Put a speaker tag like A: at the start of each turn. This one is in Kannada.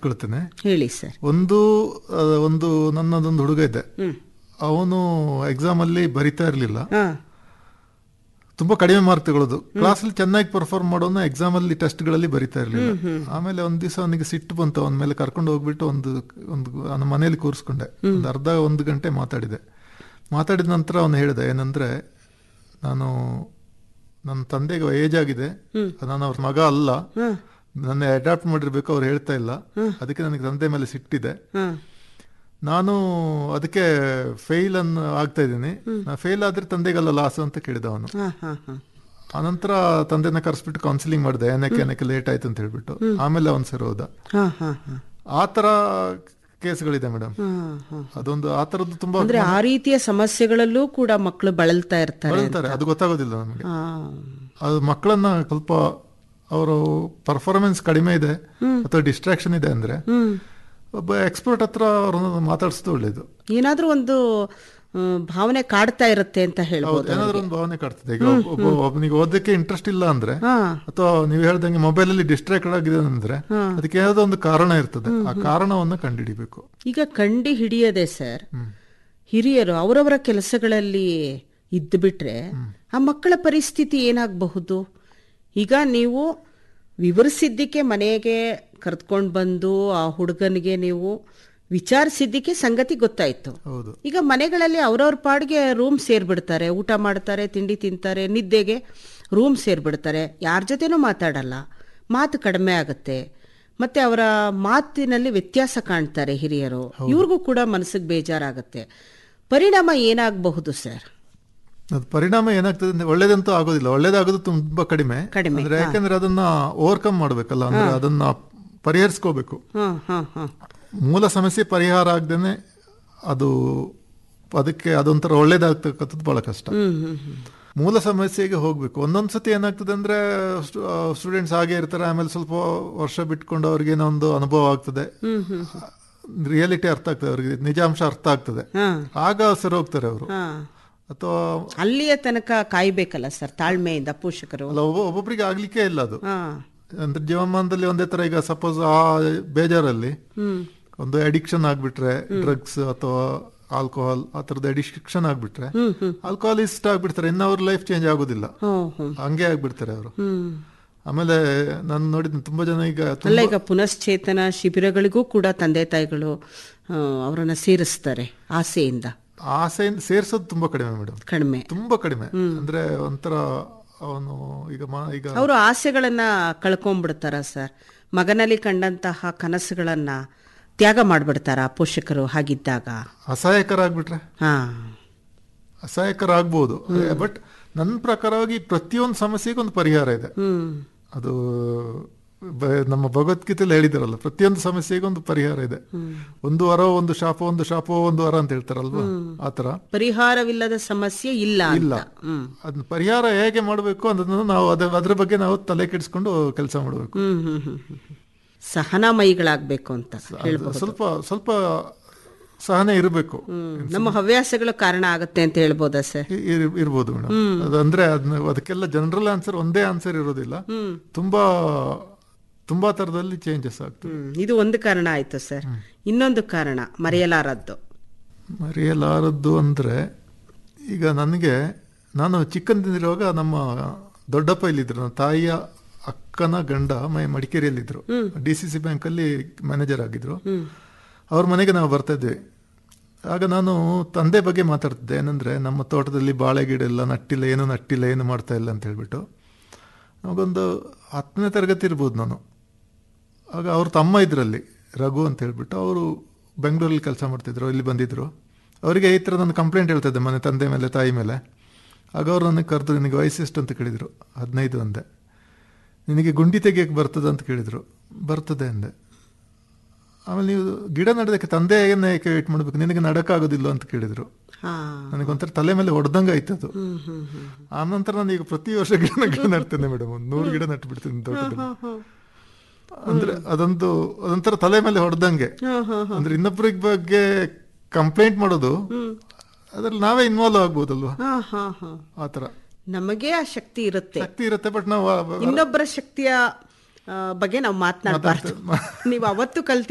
A: ಹಂಚ್ಕೊಳ್ತೇನೆ
B: ಹೇಳಿ ಸರ್
A: ಒಂದು ಆ, ಒಂದು ನನ್ನದೊಂದು ಹುಡುಗ ಇದೆ ಅವನು ಎಕ್ಸಾಮ್ ಅಲ್ಲಿ ಬರಿತಾ ಇರಲಿಲ್ಲ
B: ಹಾ
A: ತುಂಬಾ ಕಡಿಮೆ ಮಾರ್ಕ್ ತಗೊಳ್ಳೋದು ಕ್ಲಾಸ್ ಅಲ್ಲಿ ಚೆನ್ನಾಗಿ ಪರ್ಫಾರ್ಮ್ ಮಾಡೋನು ಎಕ್ಸಾಮ್ ಅಲ್ಲಿ ಟೆಸ್ಟ್ ಗಳಲ್ಲಿ ಬರಿತಾ ಇರಲಿಲ್ಲ ಆಮೇಲೆ ಒಂದ್ ದಿವಸ ಅವನಿಗೆ ಸಿಟ್ಟು ಬಂತು ಅವನ ಮೇಲೆ ಕರ್ಕೊಂಡು ಹೋಗ್ಬಿಟ್ಟು ಒಂದು ಒಂದು ಅವನ ಮನೆಯಲ್ಲಿ ಕೂರಿಸ್ಕೊಂಡೆ ಒಂದು ಅರ್ಧ ಒಂದು ಗಂಟೆ ಮಾತಾಡಿದೆ ಮಾತಾಡಿದ ನಂತರ ಅವನು ಹೇಳಿದ ಏನಂದ್ರೆ ನಾನು ನನ್ನ ತಂದೆಗೆ ಏಜ್ ಆಗಿದೆ ನಾನು ಅವ್ರ ಮಗ ಅಲ್ಲ ನನ್ನ ಅಡಾಪ್ಟ್ ಮಾಡಿರ್ಬೇಕು ಅವ್ರು ಹೇಳ್ತಾ ಇಲ್ಲ ಅದಕ್ಕೆ ನನಗೆ ತಂದೆ ಮೇಲೆ ಸಿಟ್ಟಿದೆ
B: ಹಾ
A: ನಾನು ಅದಕ್ಕೆ ಫೇಲ್ ಅನ್ನು ಆಗ್ತಾ ಇದ್ದೀನಿ ನಾ ಫೇಲ್ ಆದ್ರೆ ತಂದೆಗಲ್ಲ ಲಾಸ್ ಅಂತ ಕೇಳಿದ ಅವನು
B: ಹಾ ಹಾ ಹಾ
A: ಆನಂತರ ತಂದೆನ ಕರೆಸ್ಬಿಟ್ಟು ಕೌನ್ಸಿಲಿಂಗ್ ಮಾಡಿದೆ ಏನಕ್ಕೆ ಏನಕ್ಕೆ ಲೇಟ್ ಆಯ್ತು ಅಂತ ಹೇಳ್ಬಿಟ್ಟು ಆಮೇಲೆ ಅವನ್ ಸರಿ ಹೋದ
B: ಹಾ ಹಾ ಹಾ
A: ಆ ತರ ಕೇಸ್ಗಳಿದೆ ಮೇಡಮ್
B: ಹಾ ಹಾ
A: ಅದೊಂದು ಆ ತರದ್ದು ತುಂಬಾ
B: ಅಂದ್ರೆ ಆ ರೀತಿಯ ಸಮಸ್ಯೆಗಳಲ್ಲೂ ಕೂಡ ಮಕ್ಕಳು ಬಳಲ್ತಾ ಇರ್ತಾರೆ
A: ಹೇಳ್ತಾರೆ ಅದು ಗೊತ್ತಾಗೋದಿಲ್ಲ ನಮಗೆ
B: ಹಾ
A: ಅದು ಮಕ್ಕಳನ್ನ ಸ್ವಲ್ಪ ಅವರು ಪರ್ಫಾರ್ಮೆನ್ಸ್ ಕಡಿಮೆ ಇದೆ ಅಥವಾ ಡಿಸ್ಟ್ರಾಕ್ಷನ್ ಇದೆ ಅಂದ್ರೆ
B: ಹ್ಮ್
A: ಒಬ್ಬ ಎಕ್ಸ್ಪರ್ಟ್ ಹತ್ರ ಅವ್ರನ್ನ ಮಾತಾಡಿಸೋದು ಒಳ್ಳೇದು
B: ಏನಾದ್ರೂ ಒಂದು ಆ, ಭಾವನೆ ಕಾಡ್ತಾ ಇರುತ್ತೆ ಅಂತ
A: ಹೌದು
B: ಹೇಳ್ಬೋದು
A: ಏನಾದ್ರೂ ಒಂದು ಭಾವನೆ ಕಾಡ್ತದೆ ಈಗ ಒಬ್ಬ- ಒಬ್ಬ ಒಬ್ಬನಿಗೆ ಓದಕ್ಕೆ ಇಂಟ್ರೆಸ್ಟ್ ಇಲ್ಲ ಅಂದ್ರೆ
B: ಹಾ
A: ಅಥವಾ ನೀವು ಹೇಳ್ದಂಗೆ ಮೊಬೈಲ್ ಅಲ್ಲಿ ಡಿಸ್ಟ್ರಾಕ್ಟ್ ಆಗಿದೆ ಅಂದ್ರೆ ಅದಕ್ಕೆ ಏನಾದ್ರು ಒಂದು ಕಾರಣ ಇರ್ತದೆ ಆ ಕಾರಣವನ್ನ ಕಂಡುಹಿಡಿಬೇಕು
B: ಈಗ ಕಂಡು ಹಿಡಿಯದೆ ಸರ್ ಹಿರಿಯರು ಅವರವರ ಕೆಲಸಗಳಲ್ಲಿ ಇದ್ದು ಬಿಟ್ರೆ ಆ ಮಕ್ಕಳ ಪರಿಸ್ಥಿತಿ ಏನಾಗಬಹುದು ಈಗ ನೀವು ವಿವರಿಸಿದ್ದಕ್ಕೆ ಮನೆಗೆ ಕರೆದುಕೊಂಡು ಬಂದು ಆ ಹುಡುಗನಿಗೆ ನೀವು ವಿಚಾರಿಸಿದ್ದಕ್ಕೆ ಸಂಗತಿ ಗೊತ್ತಾಯ್ತು
A: ಹೌದು
B: ಈಗ ಮನೆಗಳಲ್ಲಿ ಅವ್ರವ್ರ ಪಾಡಿಗೆ ರೂಮ್ ಸೇರ್ಬಿಡ್ತಾರೆ ಊಟ ಮಾಡ್ತಾರೆ ತಿಂಡಿ ತಿಂತಾರೆ ನಿದ್ದೆಗೆ ರೂಮ್ ಸೇರ್ಬಿಡ್ತಾರೆ ಯಾರ ಜೊತೆನೂ ಮಾತಾಡಲ್ಲ ಮಾತು ಕಡಿಮೆ ಆಗುತ್ತೆ ಮತ್ತೆ ಅವರ ಮಾತಿನಲ್ಲಿ ವ್ಯತ್ಯಾಸ ಕಾಣ್ತಾರೆ ಹಿರಿಯರು ಇವ್ರಿಗೂ ಕೂಡ ಮನಸ್ಸಿಗೆ ಬೇಜಾರಾಗುತ್ತೆ ಪರಿಣಾಮ ಏನಾಗಬಹುದು ಸರ್
A: ಅದು ಪರಿಣಾಮ ಏನಾಗ್ತದೆ ಅಂದ್ರೆ ಒಳ್ಳೇದಂತೂ ಆಗೋದಿಲ್ಲ ಒಳ್ಳೇದಾಗೋದು ತುಂಬಾ ಕಡಿಮೆ
B: ಕಡಿಮೆ,
A: ಅಂದ್ರೆ ಯಾಕಂದ್ರೆ ಅದನ್ನ ಓವರ್ಕಮ್ ಮಾಡ್ಬೇಕಲ್ಲ ಅಂದ್ರೆ ಅದನ್ನ ಪರಿಹರಿಸ್ಕೋಬೇಕು
B: ಹಾಂ ಹಾಂ ಹಾಂ
A: ಮೂಲ ಸಮಸ್ಯೆ ಪರಿಹಾರ ಆಗದೇನೆ ಅದು ಅದಕ್ಕೆ ಅದೊಂಥರ ಒಳ್ಳೇದಾಗ್ತಕ್ಕಂಥದ್ದು ಬಹಳ ಕಷ್ಟ
B: ಹ್ಮ್ ಹ್ಮ್ ಹ್ಮ್
A: ಮೂಲ ಸಮಸ್ಯೆಗೆ ಹೋಗ್ಬೇಕು ಒಂದೊಂದ್ ಸತಿ ಏನಾಗ್ತದೆ ಅಂದ್ರೆ ಸ್ಟೂಡೆಂಟ್ಸ್ ಹಾಗೆ ಇರ್ತಾರೆ ಆಮೇಲೆ ಸ್ವಲ್ಪ ವರ್ಷ ಬಿಟ್ಕೊಂಡು ಅವ್ರಿಗೆ ಏನೋ ಒಂದು ಅನುಭವ ಆಗ್ತದೆ ರಿಯಾಲಿಟಿ ಅರ್ಥ ಆಗ್ತದೆ ಅವ್ರಿಗೆ ನಿಜಾಂಶ ಅರ್ಥ ಆಗ್ತದೆ
B: ಹಾಂ
A: ಆಗ ಸರಿ ಹೋಗ್ತಾರೆ ಅವರು
B: ಹಾಂ
A: ಅಥವಾ
B: ಅಲ್ಲಿಯ ತನಕ ಕಾಯ್ಬೇಕಲ್ಲ ಸರ್ ತಾಳ್ಮೆಯಿಂದ ಪೋಷಕರು
A: ಅಲ್ಲ ಒಬ್ಬ ಒಬ್ಬೊಬ್ರಿಗೆ ಆಗ್ಲಿಕ್ಕೆ ಇಲ್ಲ ಅದು
B: ಹಾಂ
A: ಅಂದ್ರೆ ಜೀವಮಾನದಲ್ಲಿ ಒಂದೇ ತರ ಈಗ ಸಪೋಸ್ ಆ ಬೇಜಾರಲ್ಲಿ
B: ಹ್ಮ್
A: ಒಂದು ಅಡಿಕ್ಷನ್ ಆಗ್ಬಿಟ್ರೆ ಡ್ರಗ್ಸ್ ಅಥವಾ ಆಲ್ಕೋಹಾಲ್ ಆ ತರದ ಅಡಿಕ್ಷನ್ ಆಗ್ಬಿಟ್ರೆ
B: ಹ್ಮ್ ಹ್ಮ್
A: ಆಲ್ಕೋಹಾಲಿಸ್ಟ್ ಆಗ್ಬಿಡ್ತಾರೆ ಇನ್ನು ಅವ್ರ ಲೈಫ್ ಚೇಂಜ್ ಆಗೋದಿಲ್ಲ
B: ಹ್ಞೂ ಹ್ಞೂ
A: ಹಂಗೆ ಆಗ್ಬಿಡ್ತಾರೆ ಅವರು
B: ಹ್ಮ್
A: ಆಮೇಲೆ ನಾನು ನೋಡಿದ ತುಂಬಾ ಜನ ಈಗ ತುಂಬ-
B: ಅಲ್ಲ ಈಗ ಪುನಶ್ಚೇತನ ಶಿಬಿರಗಳಿಗೂ ಕೂಡ ತಂದೆ ತಾಯಿಗಳು ಆ, ಅವರನ್ನ ಸೇರಿಸ್ತಾರೆ ಆಸೆಯಿಂದ
A: ಆಸೆಯಿಂದ ಸೇರ್ಸೋದು ತುಂಬಾ ಕಡಿಮೆ ಮೇಡಮ್
B: ಕಡಿಮೆ
A: ತುಂಬಾ ಕಡಿಮೆ ಅಂದ್ರೆ ಒಂಥರ ಅವನು ಈಗ ಮಾ- ಈಗ
B: ಅವರು ಆಸೆಗಳನ್ನ ಕಳ್ಕೊಂಡ್ಬಿಡ್ತಾರ ಸರ್ ಮಗನಲ್ಲಿ ಕಂಡಂತಹ ಕನಸುಗಳನ್ನ ತ್ಯಾಗ ಮಾಡ್ಬಿಡ್ತಾರ ಪೋಷಕರು ಹಾಗಿದ್ದಾಗ
A: ಅಸಹಾಯಕರಾಗ್ಬಿಟ್ರೆ
B: ಹಾ
A: ಅಸಹಾಯಕರಾಗ್ಬೋದು ಬಟ್ ನನ್ನ ಪ್ರಕಾರವಾಗಿ ಪ್ರತಿಯೊಂದು ಸಮಸ್ಯೆಗೆ ಒಂದು ಪರಿಹಾರ ಇದೆ
B: ಹ್ಮ್
A: ಅದು ಬ- ನಮ್ಮ ಭಗವದ್ಗೀತೆಯಲ್ಲಿ ಹೇಳಿದಾರಲ್ಲ ಪ್ರತಿಯೊಂದು ಸಮಸ್ಯೆಗೆ ಒಂದು ಪರಿಹಾರ ಇದೆ ಒಂದು ವರ ಒಂದು ಶಾಪ ಒಂದು ಶಾಪ ಒಂದು ವರ ಅಂತ ಹೇಳ್ತಾರಲ್ವಾ ಆತರ
B: ಪರಿಹಾರವಿಲ್ಲದ ಸಮಸ್ಯೆ ಇಲ್ಲ ಅಂತ.
A: ಇಲ್ಲ
B: ಹ್ಮ್
A: ಅದನ್ನ ಪರಿಹಾರ ಹೇಗೆ ಮಾಡಬೇಕು ಅದನ್ನ ನಾವು ಅದ ಅದ್ರ ಬಗ್ಗೆ ನಾವು ತಲೆ ಕೆಡಿಸ್ಕೊಂಡು ಕೆಲಸ ಮಾಡಬೇಕು
B: ಹ್ಮ್ ಹ್ಮ್ ಹ್ಮ್ ಹ್ಮ್. ಸಹನಾಮಯಿಗಳಾಗ್ಬೇಕು ಅಂತ ಹೇಳ್ಬೋದು
A: ಸ್ವಲ್ಪ ಸ್ವಲ್ಪ ಸಹನೆ ಇರಬೇಕು
B: ಹ್ಮ್. ನಮ್ಮ ಹವ್ಯಾಸಗಳು ಕಾರಣ ಆಗತ್ತೆ ಅಂತ ಹೇಳ್ಬೋದಾ ಸರ್
A: ಇರ್ಬೋದು ಮೇಡಮ್ ಅದಂದ್ರೆ ಅದನ್ನ ಅದಕ್ಕೆಲ್ಲ ಜನರಲ್ ಆನ್ಸರ್ ಒಂದೇ ಆನ್ಸರ್ ಇರೋದಿಲ್ಲ ತುಂಬಾ ತುಂಬಾ ತರದಲ್ಲಿ ಚೇಂಜಸ್ ಆಗ್ತದೆ
B: ಹ್ಮ್ ಇದು ಒಂದು ಕಾರಣ ಆಯ್ತು ಸರ್ ಇನ್ನೊಂದು ಕಾರಣ ಮರೆಯಲಾರದ್ದು
A: ಮರೆಯಲಾರದ್ದು ಅಂದ್ರೆ ಈಗ ನನಗೆ ನಾನು ಚಿಕ್ಕಂದಿರುವಾಗ ನಮ್ಮ ದೊಡ್ಡಪ್ಪ ಇಲ್ಲಿದ್ರು ನನ್ನ ತಾಯಿಯ ಅಕ್ಕನ ಗಂಡ ಮೈ ಮಡಿಕೇರಿಯಲ್ಲಿದ್ರು ಡಿ ಸಿ ಸಿ ಬ್ಯಾಂಕಲ್ಲಿ ಮ್ಯಾನೇಜರ್ ಆಗಿದ್ರು ಅವ್ರ ಮನೆಗೆ ನಾವು ಬರ್ತಾ ಇದ್ವಿ ಆಗ ನಾನು ತಂದೆ ಬಗ್ಗೆ ಮಾತಾಡ್ತಿದ್ದೆ ಏನಂದ್ರೆ ನಮ್ಮ ತೋಟದಲ್ಲಿ ಬಾಳೆ ಗಿಡ ಎಲ್ಲ ನಟ್ಟಿಲ್ಲ ಏನು ನಟ್ಟಿಲ್ಲ ಏನು ಮಾಡ್ತಾ ಇಲ್ಲ ಅಂತ ಹೇಳ್ಬಿಟ್ಟು ಅವಾಗೊಂದು ಹತ್ತನೇ ತರಗತಿ ಇರ್ಬೋದು ನಾನು ಆಗ ಅವ್ರ ತಮ್ಮ ಇದ್ರಲ್ಲಿ ರಘು ಅಂತ ಹೇಳ್ಬಿಟ್ಟು ಅವರು ಬೆಂಗಳೂರಲ್ಲಿ ಕೆಲಸ ಮಾಡ್ತಿದ್ರು ಇಲ್ಲಿ ಬಂದಿದ್ರು ಅವರಿಗೆ ಈ ಥರ ನಾನು ಕಂಪ್ಲೇಂಟ್ ಹೇಳ್ತಾ ಇದ್ದೆ ಮನೆ ತಂದೆ ಮೇಲೆ ತಾಯಿ ಮೇಲೆ ಆಗ ಅವ್ರು ನನಗೆ ಕರೆದು ನಿನಗೆ ವಯಸ್ಸು ಎಷ್ಟು ಅಂತ ಕೇಳಿದರು ಹದಿನೈದು ಅಂದೆ ನಿನಗೆ ಗುಂಡಿ ತೆಗಿಯಕ್ಕೆ ಬರ್ತದೆ ಅಂತ ಕೇಳಿದರು ಬರ್ತದೆ ಅಂದೆ ಆಮೇಲೆ ನೀವು ಗಿಡ ನೆಡೋದಕ್ಕೆ ತಂದೆಯನ್ನೇ ಏಕೆ ವೇಟ್ ಮಾಡಬೇಕು ನಿನಗೆ ನಡಕ್ಕಾಗೋದಿಲ್ಲ ಅಂತ ಕೇಳಿದರು
B: ಹಾ
A: ನನಗೊಂಥರ ತಲೆ ಮೇಲೆ ಹೊಡೆದಂಗೆ ಆಯ್ತು ಅದು
B: ಹ್ಮ್ ಹ್ಮ್ ಹ್ಮ್
A: ಆ ನಂತರ ನಾನು ಈಗ ಪ್ರತಿ ವರ್ಷ ಗಿಡ ಗಿಡ ನಡ್ತೇನೆ ಮೇಡಮ್ ಒಂದು ನೂರು ಗಿಡ ನಟ್ಟು ಬಿಡ್ತೀನಿ ತೋಟದಲ್ಲಿ ಅಂದ್ರೆ ಅದೊಂದು ಅದೊಂಥರ ತಲೆ ಮೇಲೆ ಹೊಡೆದಂಗೆ
B: ಹ್ಮ್ ಹ್ಮ್
A: ಅಂದ್ರೆ ಇನ್ನೊಬ್ಬರಿಗೆ ಬಗ್ಗೆ ಕಂಪ್ಲೇಂಟ್ ಮಾಡೋದು ಅದ್ರಲ್ಲಿ ನಾವೇ ಇನ್ವಾಲ್ವ್ ಆಗ್ಬೋದಲ್ವಾ
B: ಹಾ ಹಾ ಹಾ
A: ಆತರ
B: ನಮಗೆ ಆ ಶಕ್ತಿ ಇರುತ್ತೆ
A: ಶಕ್ತಿ ಇರುತ್ತೆ ಬಟ್ ನಾವು ಆ-
B: ಇನ್ನೊಬ್ಬರ ಶಕ್ತಿಯ ಆ, ಬಗ್ಗೆ ನಾವು ಮಾತನಾಡಬಾರ್ದು ನೀವು ಅವತ್ತು ಕಲ್ತಿ